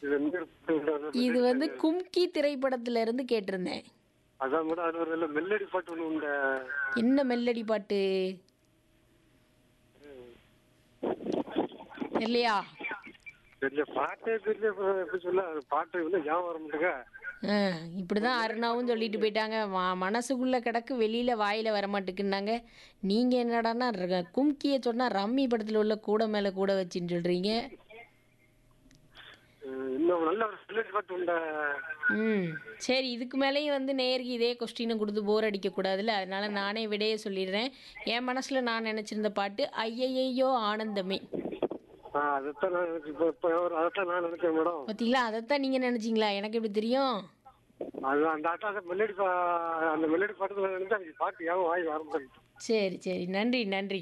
இது எந்த இடத்துல இது வந்து கும்கி திரைப்படத்துல இருந்து கேட்டிருந்தேன் அதான் மேடம் அது ஒரு நல்ல மெல்லடி பாட்டு ஒன்று உண்டு என்ன மெல்லடி பாட்டு இல்லையா தெரியல பாட்டே தெரியல இப்ப எப்படி சொல்ல அது பாட்டு வந்து ஞாபகம் வர மாட்டேங்க ஆ, இப்படிதான் அருணாவும் சொல்லிட்டு போயிட்டாங்க ம- மனசுக்குள்ள கிடக்கு வெளியில வாயில வர மாட்டேங்குன்னாங்க நீங்க என்னடான்னா ர- கும்கிய சொன்னா ரம்மி படத்துல உள்ள கூட மேல கூட வச்சுன்னு சொல்றீங்க அஹ் இன்னும் நல்ல ஒரு மெல்லடி பாட்டு உண்டு ம் சரி இதுக்கு மேலேயும் வந்து நேருக்கு இதே கொஸ்டினை கொடுத்து போர் அடிக்க கூடாதுல்ல அதனால நானே விடையே சொல்லிடுறேன் என் மனசுல நான் நினைச்சிருந்த பாட்டு ஐயையோ ஆனந்தமே ஆ அதைத்தான் நான் நினைச்சு இப்போ இப்போ ஒரு அதைத்தான் நான் நினைச்சேன் மேடம் பார்த்தீங்களா அதைத்தான் நீங்க நினைச்சீங்களா எனக்கு எப்படி தெரியும் அது அந்த ஆட்டம் அந்த மெல்லடி பா அந்த மெல்லடி பாட்டு நினைச்சா அந்த பாட்டு ஞாபகம் வாய் வர மாட்டேங்குது சரி சரி நன்றி நன்றி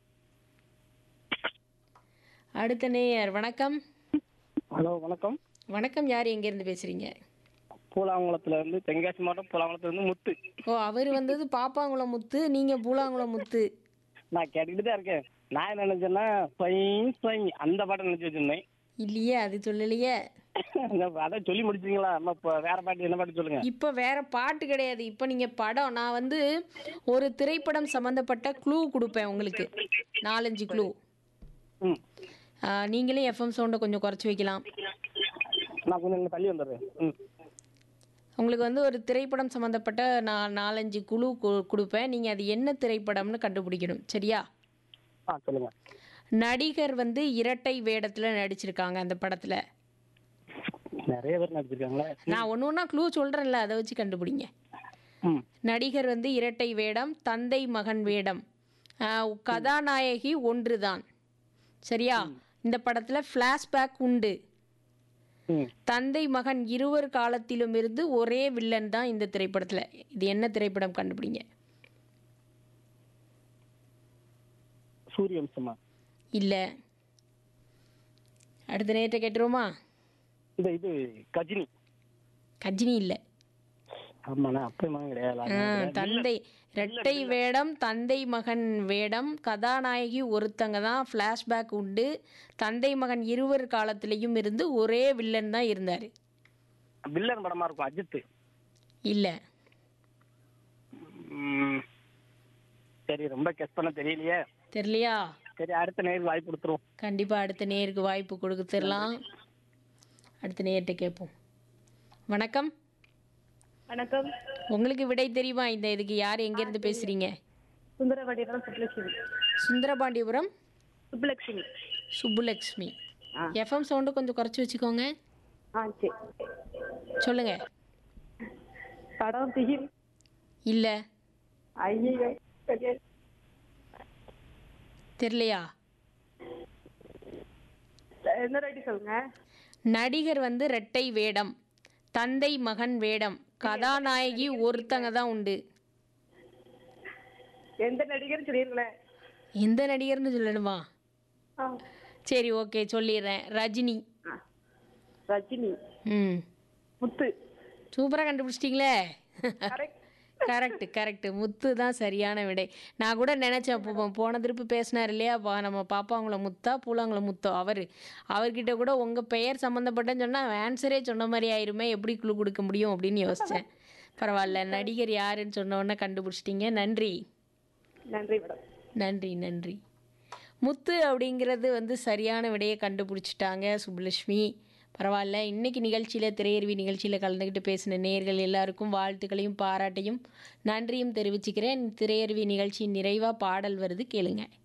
அடுத்த நேயர் வணக்கம் ஹலோ வணக்கம் வணக்கம் யார் எங்கேருந்து பேசுறீங்க பூலாங்குளத்துல இருந்து தென்காசி மாவட்டம் பூலாங்குளத்துல இருந்து முத்து ஓ அவர் வந்தது பாப்பாங்குளம் முத்து நீங்க பூலாங்குளம் முத்து நான் கேட்டுக்கிட்டு தான் இருக்கேன் நான் என்ன நினைச்சேன்னா ஸ்வைங் ஸ்வைங் அந்த பாட்டை நினைச்சு வச்சிருந்தேன் இல்லையே அது சொல்லலையே அதான் சொல்லி முடிச்சிங்களா நம்ம இப்போ வேற பாட்டு என்ன பாட்டு சொல்லுங்க இப்போ வேற பாட்டு கிடையாது இப்போ நீங்க படம் நான் வந்து ஒரு திரைப்படம் சம்பந்தப்பட்ட க்ளூ கொடுப்பேன் உங்களுக்கு நாலஞ்சு க்ளூ ம் நீங்களே எஃப்எம் சவுண்டை கொஞ்சம் குறைச்சி வைக்கலாம் நான் கொஞ்சம் இங்க தள்ளி வந்துடுறேன் ம் உங்களுக்கு வந்து ஒரு திரைப்படம் சம்மந்தப்பட்ட நான் நாலஞ்சு குழு கு- கொடுப்பேன் நீங்கள் அது என்ன திரைப்படம்னு கண்டுபிடிக்கணும் சரியா ஆ சொல்லுங்க நடிகர் வந்து இரட்டை வேடத்தில் நடிச்சிருக்காங்க அந்த படத்தில் நிறைய பேர் நடிச்சிருக்காங்களே நான் ஒன்று ஒன்றா க்ளூ சொல்கிறேன்ல அதை வச்சு கண்டுபிடிங்க ம் நடிகர் வந்து இரட்டை வேடம் தந்தை மகன் வேடம் ஆஹ் கதாநாயகி ஒன்றுதான் சரியா இந்த படத்தில் ஃப்ளாஷ்பேக் உண்டு ம் தந்தை மகன் இருவர் காலத்திலும் இருந்து ஒரே வில்லன் தான் இந்த திரைப்படத்தில் இது என்ன திரைப்படம் கண்டுபிடிங்க சூரியவம்சமா இல்லை அடுத்த நேரத்தை கேட்டுருவோமா இது இது கஜினி கஜினி இல்லை ஆமாண்ணா அப்படிமா கிடையாது தந்தை இரட்டை வேடம் தந்தை மகன் வேடம் கதாநாயகி ஒருத்தங்க தான் ஃப்ளாஷ்பேக் உண்டு தந்தை மகன் இருவர் காலத்திலையும் இருந்து ஒரே வில்லன் தான் இருந்தார் வில்லன் படமா இருக்கும் அஜித் இல்லை ம். சரி ரொம்ப கெஸ் பண்ண தெரியலையே தெரியலையா சரி அடுத்த நேரம் வாய்ப்பு கொடுத்துருவோம் கண்டிப்பாக அடுத்த நேருக்கு வாய்ப்பு கொடுத்துடலாம் அடுத்த நேர்கிட்ட கேட்போம் வணக்கம் வணக்கம் உங்களுக்கு விடை தெரியுமா இந்த இதுக்கு யார் எங்கேருந்து பேசுகிறீங்க சுந்தரவடிவம் சுப்புலட்சுமி சுந்தரபாண்டியபுரம் சுப்புலட்சுமி சுப்புலக்ஷ்மி ஆ. எஃப்எம் சவுண்டு கொஞ்சம் குறைச்சி வச்சுக்கோங்க ஆ சரி சொல்லுங்க படம் திகில் இல்லை ஐயோ தெரியாது. தெரியலையா இன்னொரு வாட்டி சொல்லுங்க நடிகர் வந்து ரெட்டை வேடம் தந்தை மகன் வேடம் கதாநாயகி ஒருத்தங்க தான் உண்டு எந்த நடிகர் சொல்லிருங்களேன் எந்த நடிகர்னு சொல்லணுமா ஆ சரி ஓகே சொல்லிடுறேன் ரஜினி ஆ. ரஜினி ம் முத்து சூப்பராக கண்டுபிடிச்சிட்டிங்களே கரெக்ட் கரெக்ட் கரெக்ட் முத்து தான் சரியான விடை நான் கூட நினச்சேன் இப்போ போன திருப்பி பேசினார் இல்லையா பா நம்ம பாப்பாங்கள முத்தா பூலாங்கள முத்தோ அவர் அவர்கிட்ட கூட உங்கள் பெயர் சம்மந்தப்பட்டன்னு சொன்னால் ஆன்சரே சொன்ன மாதிரி ஆயிருமே எப்படி குழு கொடுக்க முடியும் அப்படின்னு யோசித்தேன் பரவாயில்ல நடிகர் யாருன்னு சொன்ன உடனே கண்டுபிடிச்சிட்டிங்க நன்றி நன்றி மேடம் நன்றி நன்றி முத்து அப்படிங்கிறது வந்து சரியான விடையை கண்டுபிடிச்சிட்டாங்க சுப்புலட்சுமி பரவாயில்ல இன்னைக்கு நிகழ்ச்சியில் திரையருவி நிகழ்ச்சியில் கலந்துக்கிட்டு பேசின நேர்கள் எல்லாருக்கும் வாழ்த்துக்களையும் பாராட்டையும் நன்றியும் தெரிவிச்சுக்கிறேன் திரையருவி நிகழ்ச்சியின் நிறைவாக பாடல் வருது கேளுங்க